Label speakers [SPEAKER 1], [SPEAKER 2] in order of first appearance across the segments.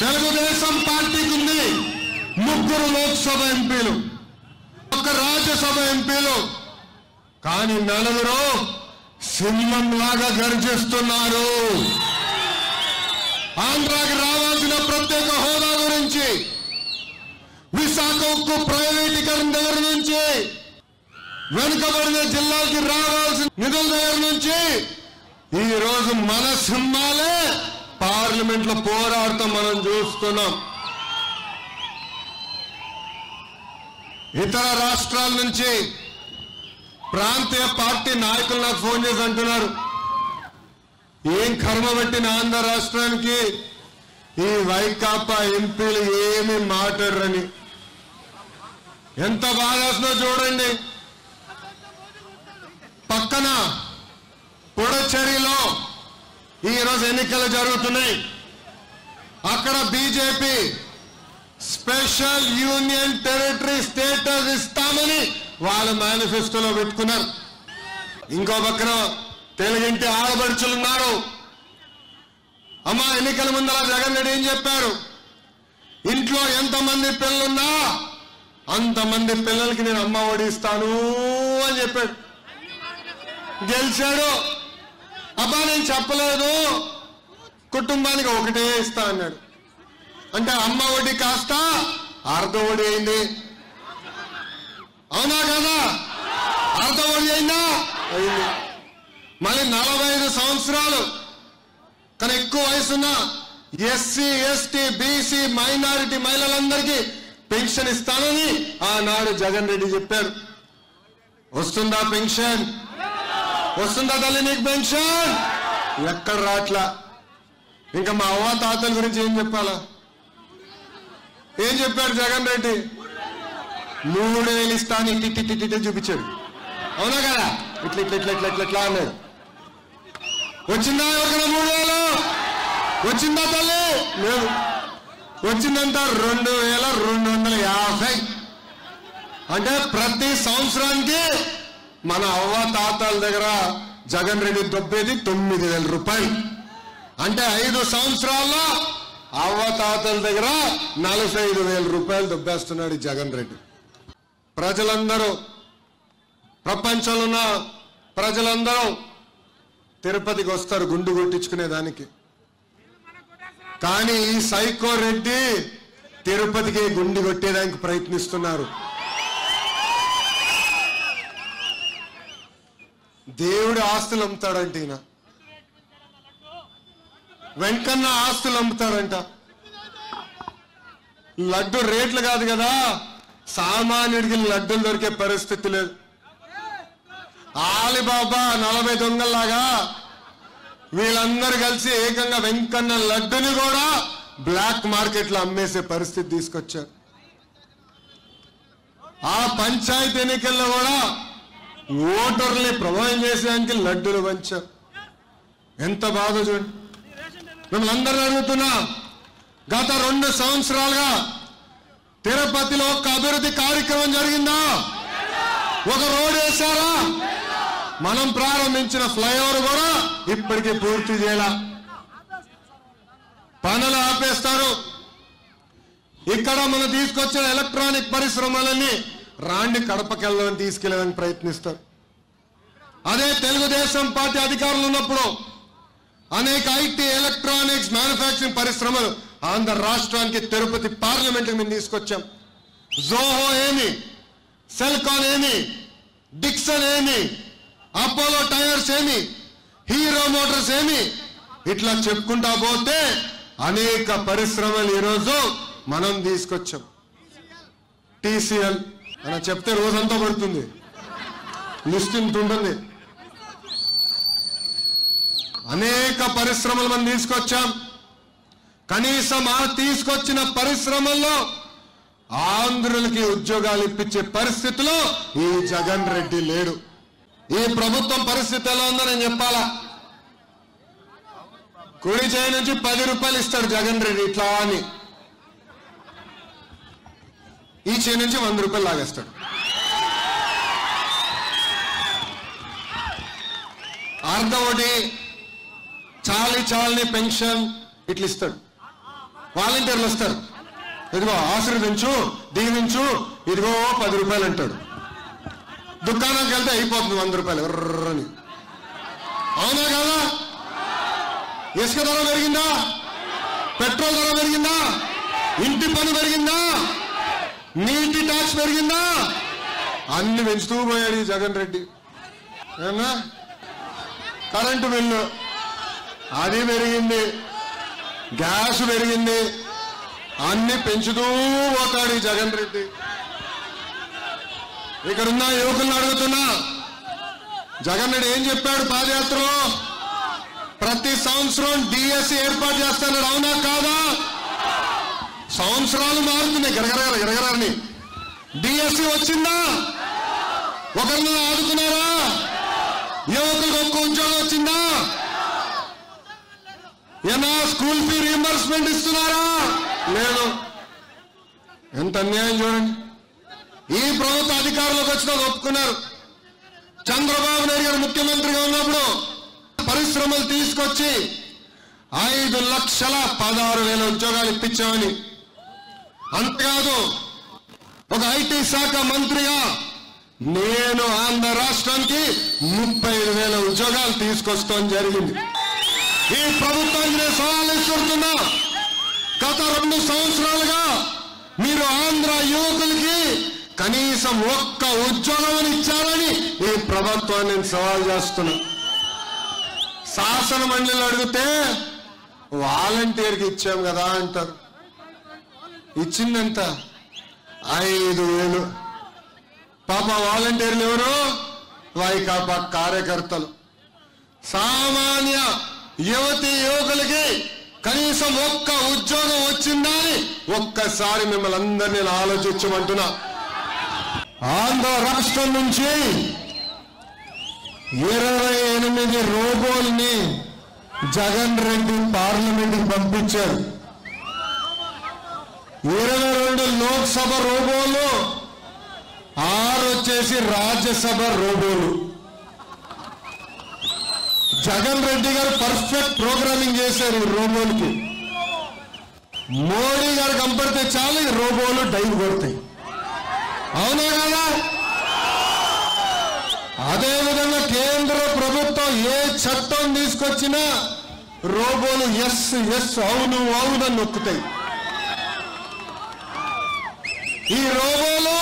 [SPEAKER 1] తెలుగుదేశం పార్టీకి ఉంది ముగ్గురు లోక్సభ ఎంపీలు ఒక రాజ్యసభ ఎంపీలు కానీ నలుగురు సింహం లాగా గర్జిస్తున్నారు ఆంధ్రాకి రావాల్సిన ప్రత్యేక హోదా గురించి విశాఖ ఉక్కు ప్రైవేటీకరణ దగ్గర నుంచి వెనుకబడిన జిల్లాకి రావాల్సిన నిధుల దగ్గర నుంచి ఈ రోజు మన సింహాలే పార్లమెంట్ లో పోరాడతాం మనం చూస్తున్నాం ఇతర రాష్ట్రాల నుంచి ప్రాంతీయ పార్టీ నాయకులు నాకు ఫోన్ చేసి అంటున్నారు ఏం కర్మ పెట్టిన ఆంధ్ర రాష్ట్రానికి ఈ వైకాపా ఎంపీలు ఏమి మాట్లాడరని ఎంత బాధేస్తుందో చూడండి పక్కన పుడచేరిలో ఈరోజు ఎన్నికలు జరుగుతున్నాయి అక్కడ BJP special union territory status ఇస్తామని వాళ్ళ మేనిఫెస్టోలో పెట్టుకున్నారు ఇంకో పక్కన తెలుగింటి ఆడబడుచులు ఉన్నారు అమ్మా ఎన్నికల ముందర జగన్ రెడ్డి ఏం చెప్పారు ఇంట్లో ఎంతమంది పిల్లలున్నా అంతమంది పిల్లలకి నేను అమ్మ ఒడి ఇస్తాను అని చెప్పాడు గెలిచాడు అబ్బా నేను చెప్పలేదు కుటుంబానికి ఒకటే ఇస్తా అన్నాడు అంటే అమ్మ ఒడి కాస్త అర్ధ ఒడి అయింది అవునా కదా అర్ధ ఒడి అయిందా అయింది మళ్ళీ నలభై ఐదు సంవత్సరాలు కానీ ఎక్కువ వయసున్న ఎస్సీ ఎస్టీ బీసీ మైనారిటీ మహిళలందరికీ పెన్షన్ ఇస్తానని ఆనాడు జగన్ రెడ్డి చెప్పారు వస్తుందా పెన్షన్ వస్తుందా తల్లి నీకు పెన్షన్ ఎక్కడ రాట్లా ఇంకా మా అవ్వ తాతల గురించి ఏం చెప్పాలా ఏం చెప్పాడు జగన్ రెడ్డి మూడు వేలు ఇస్తాను ఇట్టి ఇట్టి ఇట్టి ఇట్టి చూపించాడు అవునా కదా ఇట్లా ఇట్లా ఇట్లా ఇట్లా ఇట్లా ఇట్లా అన్నాడు వచ్చిందా ఎవరికైనా మూడు వేలు వచ్చిందా తల్లి లేదు వచ్చిందంట రెండు వేల రెండు వందల యాభై అంటే ప్రతి సంవత్సరానికి మన అవ్వ తాతల దగ్గర జగన్ రెడ్డి దొబ్బేది తొమ్మిది వేల రూపాయలు అంటే ఐదు సంవత్సరాల్లో అవ్వ తాతల దగ్గర నలభై ఐదు వేల రూపాయలు దొబ్బేస్తున్నాడు ఈ జగన్ రెడ్డి ప్రజలందరూ ప్రపంచంలో ఉన్న ప్రజలందరూ తిరుపతికి వస్తారు గుండు కొట్టించుకునే దానికి కానీ ఈ సైకో రెడ్డి తిరుపతికి గుండు కొట్టేదానికి ప్రయత్నిస్తున్నారు దేవుడి ఆస్తులు అమ్ముతాడంట ఈయన వెంకన్న ఆస్తులు అమ్ముతాడంట లడ్డు రేట్లు కాదు కదా సామాన్యుడికి లడ్డూలు దొరికే పరిస్థితి లేదు ఆలిబాబా నలభై దొంగల్లాగా వీళ్ళందరూ కలిసి ఏకంగా వెంకన్న లడ్డుని కూడా బ్లాక్ మార్కెట్ లో అమ్మేసే పరిస్థితి తీసుకొచ్చారు ఆ పంచాయతీ ఎన్నికల్లో కూడా ఓటర్ని ప్రభావం చేసేదానికి లడ్డులు పంచారు ఎంత బాధ చూడండి మిమ్మల్ని అందరూ అడుగుతున్నా గత రెండు సంవత్సరాలుగా తిరుపతిలో ఒక అభివృద్ధి కార్యక్రమం జరిగిందా ఒక రోడ్ వేశారా మనం ప్రారంభించిన ఫ్లైఓవర్ కూడా ఇప్పటికీ పూర్తి చేయాల పనులు ఆపేస్తారు ఇక్కడ మనం తీసుకొచ్చిన ఎలక్ట్రానిక్ పరిశ్రమలన్నీ రాండి కడపకెళ్ళని తీసుకెళ్ళడానికి ప్రయత్నిస్తారు అదే తెలుగుదేశం పార్టీ అధికారులు ఉన్నప్పుడు అనేక ఐటీ ఎలక్ట్రానిక్స్ మ్యానుఫ్యాక్చరింగ్ పరిశ్రమలు ఆంధ్ర రాష్ట్రానికి తిరుపతి పార్లమెంట్ మేము తీసుకొచ్చాం జోహో ఏమి సెల్కాన్ ఏమి డిక్సన్ ఏమి అపోలో టైర్స్ ఏమి హీరో మోటార్స్ ఏమి ఇట్లా చెప్పుకుంటా పోతే అనేక పరిశ్రమలు ఈరోజు మనం తీసుకొచ్చాం టీసీఎల్ అని చెప్తే రోజంతా పడుతుంది లిస్ట్ ఇంత ఉంటుంది అనేక పరిశ్రమలు మనం తీసుకొచ్చాం కనీసం ఆ తీసుకొచ్చిన పరిశ్రమల్లో ఆంధ్రులకి ఉద్యోగాలు ఇప్పించే పరిస్థితిలో ఈ జగన్ రెడ్డి లేడు ఈ ప్రభుత్వం పరిస్థితి ఎలా ఉందో నేను చెప్పాలా కుడి చేయి నుంచి పది రూపాయలు ఇస్తాడు జగన్ రెడ్డి ఇట్లా అని ఈ చేయి నుంచి వంద రూపాయలు లాగేస్తాడు అర్ధ ఒకటి చాలి చాలని పెన్షన్ ఇట్లా ఇస్తాడు వాలంటీర్లు వస్తారు ఇదిగో ఆశీర్వదించు దీవించు ఇదిగో పది రూపాయలు అంటాడు దుకాణానికి వెళ్తే అయిపోతుంది వంద రూపాయలు ఎర్రని అవునా కదా ఇసుక ధర పెరిగిందా పెట్రోల్ ధర పెరిగిందా ఇంటి పని పెరిగిందా నీటి ట్యాక్స్ పెరిగిందా అన్ని పెంచుతూ పోయాడు ఈ జగన్ రెడ్డి ఏమన్నా కరెంటు బిల్లు అది పెరిగింది గ్యాస్ పెరిగింది అన్ని పెంచుతూ పోతాడు ఈ జగన్ రెడ్డి ఇక్కడున్న యువకులను అడుగుతున్నా జగన్ రెడ్డి ఏం చెప్పాడు పాదయాత్రలో ప్రతి సంవత్సరం డిఎస్సి ఏర్పాటు చేస్తాడు అవునా కాదా సంవత్సరాలు మారుతున్నాయి గరగర గరగరని డిఎస్సి వచ్చిందా ఒకరిని ఆదుకున్నారా యువకులకు ఒక్క ఉద్యోగం వచ్చిందా ఏనా స్కూల్ ఫీ రీంబర్స్మెంట్ ఇస్తున్నారా లేదు ఎంత అన్యాయం చూడండి ఈ ప్రభుత్వ అధికారంలోకి వచ్చిన ఒప్పుకున్నారు చంద్రబాబు నాయుడు గారు ముఖ్యమంత్రిగా ఉన్నప్పుడు పరిశ్రమలు తీసుకొచ్చి ఐదు లక్షల పదహారు వేల ఉద్యోగాలు ఇప్పించామని అంతేకాదు ఒక ఐటీ శాఖ మంత్రిగా నేను ఆంధ్ర రాష్ట్రానికి ముప్పై ఐదు వేల ఉద్యోగాలు తీసుకొస్తాం జరిగింది ఈ ప్రభుత్వానికి నేను సవాల్ ఇస్తున్నా గత రెండు సంవత్సరాలుగా మీరు ఆంధ్ర యువకులకి కనీసం ఒక్క ఉద్యోగం ఇచ్చారని ఈ ప్రభుత్వాన్ని నేను సవాల్ చేస్తున్నా శాసన మండలిలో అడిగితే వాలంటీర్కి ఇచ్చాం కదా అంటారు ఇచ్చిందంత ఐదు వేలు పాప వాలంటీర్లు ఎవరు వైకాపా కార్యకర్తలు సామాన్య యువతి యువకులకి కనీసం ఒక్క ఉద్యోగం వచ్చిందా అని ఒక్కసారి మిమ్మల్ని అందరినీ నేను ఆలోచించమంటున్నా ఆంధ్ర రాష్ట్రం నుంచి ఇరవై ఎనిమిది రోబోల్ని జగన్ రెడ్డి పార్లమెంట్కి పంపించారు ఇరవై రెండు లోక్సభ రోబోలు ఆరు వచ్చేసి రాజ్యసభ రోబోలు జగన్ రెడ్డి గారు పర్ఫెక్ట్ ప్రోగ్రామింగ్ చేశారు ఈ రోబోలకి మోడీ గారు కంపడితే చాలు ఈ రోబోలు డైవ్ కొడతాయి అవునా కదా అదే విధంగా కేంద్ర ప్రభుత్వం ఏ చట్టం తీసుకొచ్చినా రోబోలు ఎస్ ఎస్ అవును అవును అని నొక్కుతాయి ఈ రోబోలు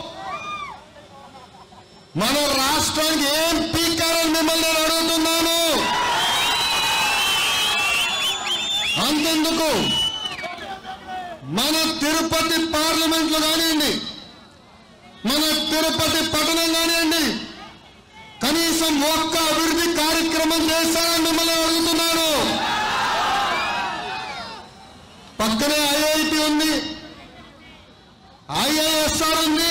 [SPEAKER 1] మన రాష్ట్రానికి ఏం పీకారని మిమ్మల్ని నేను అడుగుతున్నాను అంతెందుకు మన తిరుపతి పార్లమెంట్ లో కానివ్వండి మన తిరుపతి పట్టణం కానివ్వండి కనీసం ఒక్క అభివృద్ధి కార్యక్రమం చేశారని మిమ్మల్ని అడుగుతున్నాను పక్కనే ఐఐటి ఉంది ఐఐఎస్ఆర్ ఉంది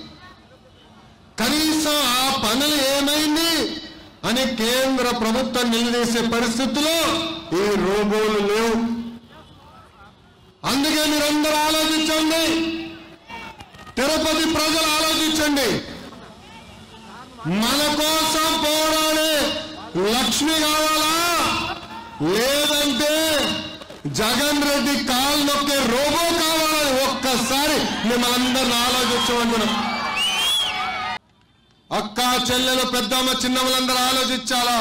[SPEAKER 1] కనీసం ఆ పనులు ఏమైంది అని కేంద్ర ప్రభుత్వం నిలదీసే పరిస్థితిలో ఈ రోబోలు లేవు అందుకే మీరందరూ ఆలోచించండి తిరుపతి ప్రజలు ఆలోచించండి మన కోసం పోరాడే లక్ష్మి కావాలా లేదంటే జగన్ రెడ్డి కాలు నొక్కే రోబో కావాలని ఒక్కసారి మిమ్మల్ని అందరిని ఆలోచించమంటున్నాం అక్క చెల్లెలు పెద్దమ్మ చిన్నమ్మలందరూ ఆలోచించాలా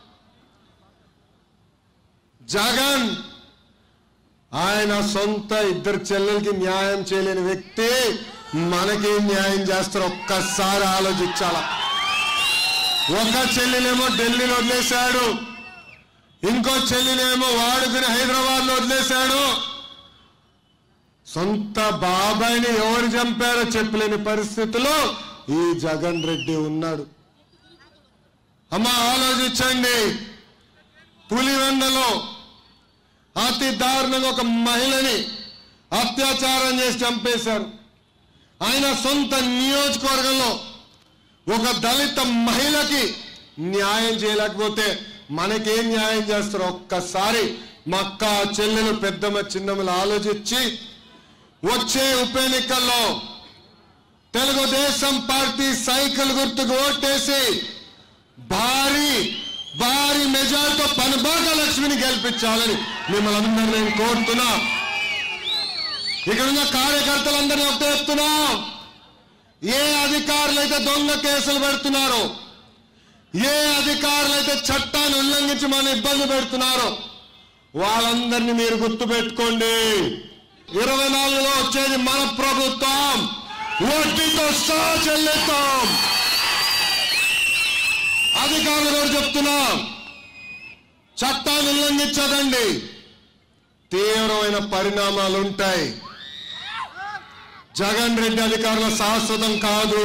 [SPEAKER 1] జగన్ ఆయన సొంత ఇద్దరు చెల్లెలకి న్యాయం చేయలేని వ్యక్తి మనకి న్యాయం చేస్తారు ఒక్కసారి ఆలోచించాలా ఒక చెల్లెలేమో ఢిల్లీలో వదిలేశాడు ఇంకో చెల్లినేమో వాడుకుని హైదరాబాద్ లో వదిలేశాడు సొంత బాబాయిని ఎవరు చంపారో చెప్పలేని పరిస్థితిలో ఈ జగన్ రెడ్డి ఉన్నాడు అమ్మ ఆలోచించండి పులివెండలో అతి దారుణంగా ఒక మహిళని అత్యాచారం చేసి చంపేశారు ఆయన సొంత నియోజకవర్గంలో ఒక దళిత మహిళకి న్యాయం చేయలేకపోతే మనకేం న్యాయం చేస్తారు ఒక్కసారి మా అక్క చెల్లెలు పెద్దమ్మ చిన్నమ్మలు ఆలోచించి వచ్చే ఉప ఎన్నికల్లో తెలుగుదేశం పార్టీ సైకిల్ గుర్తుకు ఓటేసి భారీ భారీ మెజార్టీతో పనబాక లక్ష్మిని గెలిపించాలని మిమ్మల్ని అందరూ నేను కోరుతున్నా ఇక్కడున్న కార్యకర్తలందరినీ ఒకటే చెప్తున్నాం ఏ అధికారులు అయితే దొంగ కేసులు పెడుతున్నారో ఏ అధికారులు అయితే చట్టాన్ని ఉల్లంఘించి మన ఇబ్బంది పెడుతున్నారో వాళ్ళందరినీ మీరు గుర్తు పెట్టుకోండి ఇరవై నాలుగులో వచ్చేది మన ప్రభుత్వం వడ్డీతో సహా చెల్లిస్తాం అధికారులు కూడా చెప్తున్నాం చట్టాన్ని ఉల్లంఘించదండి తీవ్రమైన పరిణామాలు ఉంటాయి జగన్ రెడ్డి అధికారుల శాశ్వతం కాదు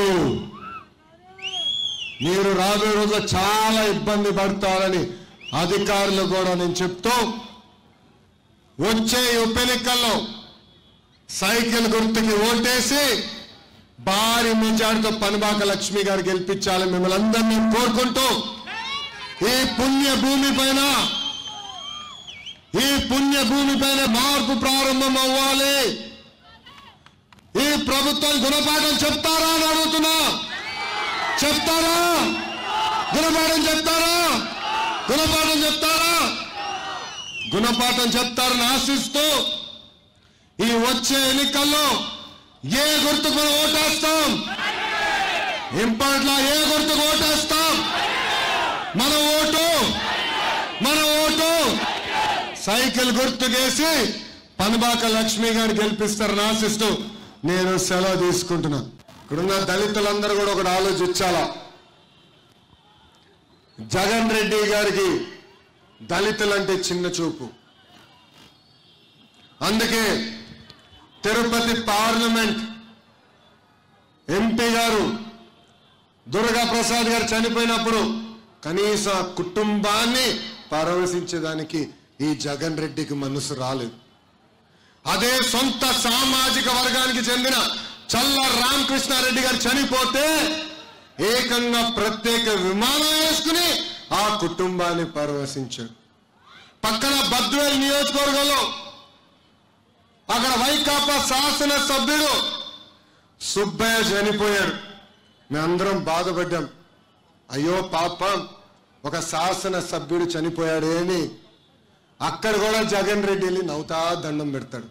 [SPEAKER 1] మీరు రాబోయే రోజుల్లో చాలా ఇబ్బంది పడతారని అధికారులు కూడా నేను చెప్తూ వచ్చే ఉప ఎన్నికల్లో సైకిల్ గుర్తుకి ఓటేసి భారీ మెజార్టీతో పనిబాక లక్ష్మి గారు గెలిపించాలని మిమ్మల్ని అందరినీ కోరుకుంటూ ఈ పుణ్య భూమి పైన ఈ పుణ్య భూమి పైన మార్పు ప్రారంభం అవ్వాలి ఈ ప్రభుత్వం గుణపాఠం చెప్తారా అని అడుగుతున్నా చెప్తారా గుణపాఠం చెప్తారా గుణపాఠం చెప్తారా గుణపాఠం చెప్తారని ఆశిస్తూ ఈ వచ్చే ఎన్నికల్లో ఏ గుర్తుకు ఓటేస్తాం ఇంపార్ట్లా ఏ గుర్తుకు ఓటేస్తాం మన ఓటు మన ఓటు సైకిల్ గుర్తుకేసి పనబాక లక్ష్మి గారు గెలిపిస్తారని ఆశిస్తూ నేను సెలవు తీసుకుంటున్నాను ఇక్కడున్న దళితులందరూ కూడా ఒకటి ఆలోచించాలా జగన్ రెడ్డి గారికి దళితులంటే చిన్న చూపు అందుకే తిరుపతి పార్లమెంట్ ఎంపీ గారు దుర్గా ప్రసాద్ గారు చనిపోయినప్పుడు కనీసం ఆ కుటుంబాన్ని పరవశించేదానికి ఈ జగన్ రెడ్డికి మనసు రాలేదు అదే సొంత సామాజిక వర్గానికి చెందిన చల్ల రామకృష్ణారెడ్డి గారు చనిపోతే ఏకంగా ప్రత్యేక విమానం వేసుకుని ఆ కుటుంబాన్ని పరవశించాడు పక్కన బద్వేల్ నియోజకవర్గంలో అక్కడ వైకాపా శాసన సభ్యుడు సుబ్బయ్య చనిపోయాడు మేమందరం బాధపడ్డాం అయ్యో పాపం ఒక శాసన సభ్యుడు చనిపోయాడే అని అక్కడ కూడా జగన్ రెడ్డి వెళ్ళి నవ్వుతా దండం పెడతాడు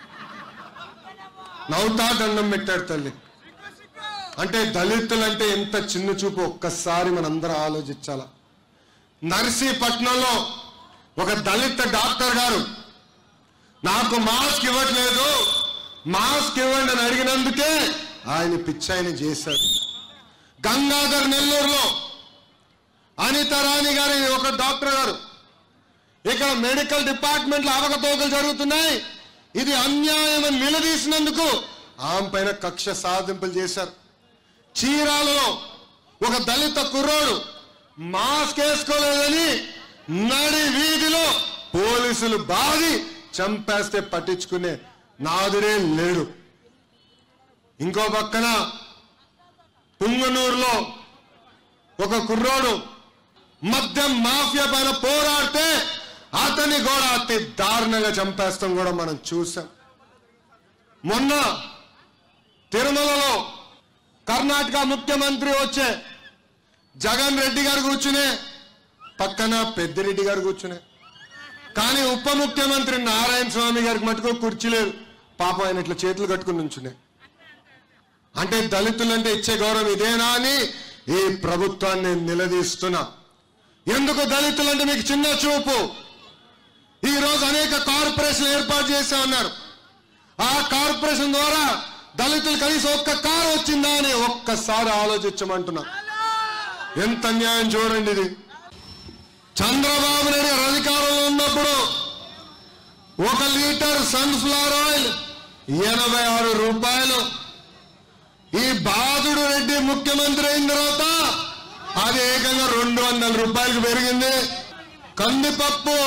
[SPEAKER 1] నవ్వుతా దండం పెట్టాడు తల్లి అంటే దళితులంటే ఎంత చిన్న చూపు ఒక్కసారి మనందరం ఆలోచించాల నర్సీపట్నంలో ఒక దళిత డాక్టర్ గారు నాకు మాస్క్ ఇవ్వట్లేదు మాస్క్ ఇవ్వండి అని అడిగినందుకే ఆయన పిచ్చాయని చేశారు గంగాధర్ నెల్లూరులో అనిత రాణి గారి ఒక డాక్టర్ గారు ఇక్కడ మెడికల్ డిపార్ట్మెంట్ లో అవకతవకలు జరుగుతున్నాయి ఇది అన్యాయం అని నిలదీసినందుకు ఆమె పైన కక్ష సాధింపులు చేశారు చీరాలలో ఒక దళిత కుర్రోడు మాస్క్ వేసుకోలేదని నడి వీధిలో పోలీసులు బాది చంపేస్తే పట్టించుకునే నాదుడే లేడు ఇంకో పక్కన పుంగనూరులో ఒక కుర్రోడు మద్యం మాఫియా పైన పోరాడితే అతన్ని కూడా అతి దారుణంగా చంపేస్తాం కూడా మనం చూసాం మొన్న తిరుమలలో కర్ణాటక ముఖ్యమంత్రి వచ్చే జగన్ రెడ్డి గారు కూర్చునే పక్కన పెద్దిరెడ్డి గారు కూర్చునే కానీ ఉప ముఖ్యమంత్రి నారాయణ స్వామి గారికి మటుకు కుర్చీ లేదు పాపం ఆయన ఇట్లా చేతులు కట్టుకుని నుంచునే అంటే దళితులంటే ఇచ్చే గౌరవం ఇదేనా అని ఈ ప్రభుత్వాన్ని నిలదీస్తున్నా ఎందుకు దళితులంటే మీకు చిన్న చూపు ఈ రోజు అనేక కార్పొరేషన్ ఏర్పాటు చేశా ఉన్నారు ఆ కార్పొరేషన్ ద్వారా దళితులు కనీసం ఒక్క కారు వచ్చిందా అని ఒక్కసారి ఆలోచించమంటున్నా ఎంత అన్యాయం చూడండి ఇది చంద్రబాబు నాయుడు గారు అధికారంలో ఉన్నప్పుడు ఒక లీటర్ సన్ఫ్లవర్ ఆయిల్ ఎనభై ఆరు రూపాయలు ఈ బాదుడు రెడ్డి ముఖ్యమంత్రి అయిన తర్వాత అది ఏకంగా రెండు వందల రూపాయలకు పెరిగింది కందిపప్పు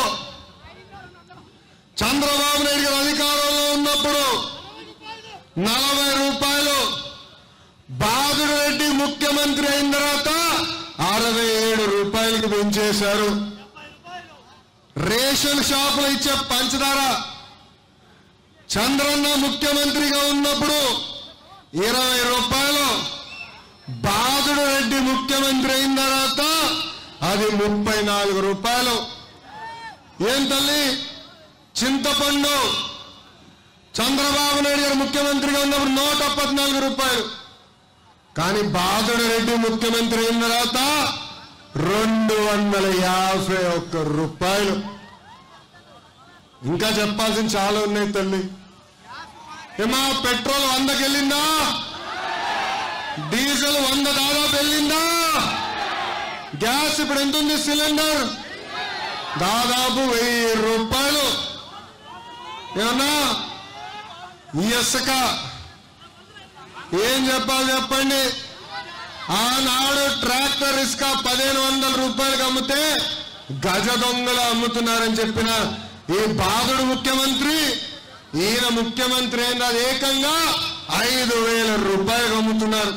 [SPEAKER 1] చంద్రబాబు నాయుడు గారు అధికారంలో ఉన్నప్పుడు నలభై రూపాయలు బాదుడు రెడ్డి ముఖ్యమంత్రి అయిన తర్వాత అరవై ఏడు రూపాయలకు పెంచేశారు రేషన్ షాపులు ఇచ్చే పంచదార చంద్రన్న ముఖ్యమంత్రిగా ఉన్నప్పుడు ఇరవై రూపాయలు బాదుడు రెడ్డి ముఖ్యమంత్రి అయిన తర్వాత అది ముప్పై నాలుగు రూపాయలు ఏం తల్లి చింతపండు చంద్ర చంద్రబాబు నాయుడు గారు ముఖ్యమంత్రిగా ఉన్నప్పుడు నూట పద్నాలుగు రూపాయలు కానీ బాదుడు రెడ్డి ముఖ్యమంత్రి అయిన తర్వాత రెండు వందల యాభై ఒక్క రూపాయలు ఇంకా చెప్పాల్సిన చాలా ఉన్నాయి తల్లి ఏమా పెట్రోల్ వందకి వెళ్ళిందా డీజిల్ వంద దాదాపు వెళ్ళిందా గ్యాస్ ఇప్పుడు ఎంత ఉంది సిలిండర్ దాదాపు వెయ్యి రూపాయలు ఏమన్నా ఇసుక ఏం చెప్పాలి చెప్పండి ఆనాడు ట్రాక్టర్ ఇసుక పదిహేను వందల రూపాయలకు అమ్మితే గజ దొంగలు అమ్ముతున్నారని చెప్పిన ఈ బాధుడు ముఖ్యమంత్రి ఈయన ముఖ్యమంత్రి అయిన ఏకంగా ఐదు వేల రూపాయలకు అమ్ముతున్నారు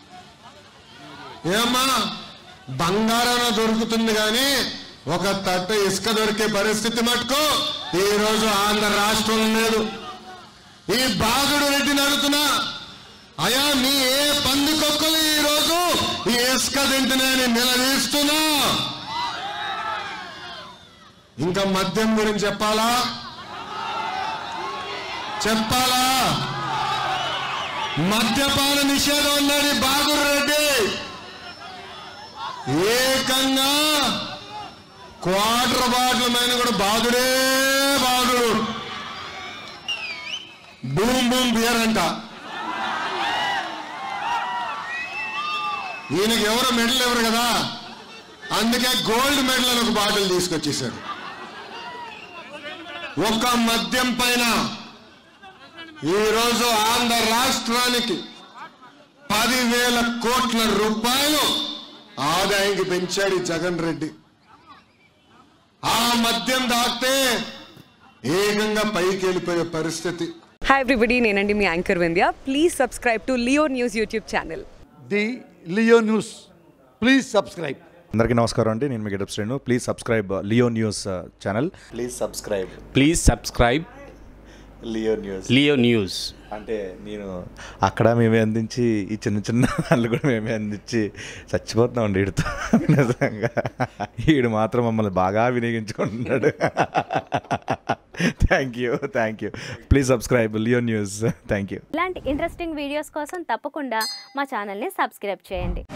[SPEAKER 1] ఏమ్మా బంగారం దొరుకుతుంది కానీ ఒక తట్ట ఇసుక దొరికే పరిస్థితి మటుకు ఈ రోజు ఆంధ్ర రాష్ట్రంలో లేదు ఈ బాధుడు రెడ్డిని అడుగుతున్నా అయా మీ ఏ పందికొక్కలు ఈ రోజు ఈ ఇసుక తింటున్నాయని నిలదీస్తున్నా ఇంకా మద్యం గురించి చెప్పాలా చెప్పాలా మద్యపాన నిషేధం అన్నాడు ఈ బాగురు రెడ్డి ఏకంగా క్వార్టర్ బాటిల్ మైన కూడా బాధుడే బాధుడు బూమ్ బూమ్ బియర్ అంట ఈయనకి ఎవరు మెడల్ ఎవరు కదా అందుకే గోల్డ్ మెడల్ అని ఒక బాటిల్ తీసుకొచ్చేసాడు ఒక మద్యం పైన ఈరోజు ఆంధ్ర రాష్ట్రానికి పదివేల కోట్ల రూపాయలు ఆదాయానికి పెంచాడు ఈ జగన్ రెడ్డి ఆ మద్యం దాటితే ఏకంగా పైకి వెళ్ళిపోయే పరిస్థితి
[SPEAKER 2] హాయ్ ఎవ్రీబడి నేనండి మీ anchor Vindhya please subscribe to Leo News YouTube channel
[SPEAKER 3] the Leo News please subscribe
[SPEAKER 4] అందరికీ నమస్కారం అండి నేను మీ getup Srinu please subscribe Leo News channel
[SPEAKER 5] please subscribe
[SPEAKER 6] please subscribe
[SPEAKER 5] Leo News
[SPEAKER 6] Leo News
[SPEAKER 4] అంటే నేను అక్కడ మేమే అందించి ఈ చిన్న చిన్న వాళ్ళు కూడా మేమే అందించి చచ్చిపోతున్నాం అండి వీడితో నిజంగా వీడు మాత్రం మమ్మల్ని బాగా వినియోగించుకుంటున్నాడు thank you thank you please subscribe Leo News thank you
[SPEAKER 7] ఇలాంటి ఇంట్రెస్టింగ్ వీడియోస్ కోసం తప్పకుండా మా ఛానల్ని సబ్స్క్రైబ్ చేయండి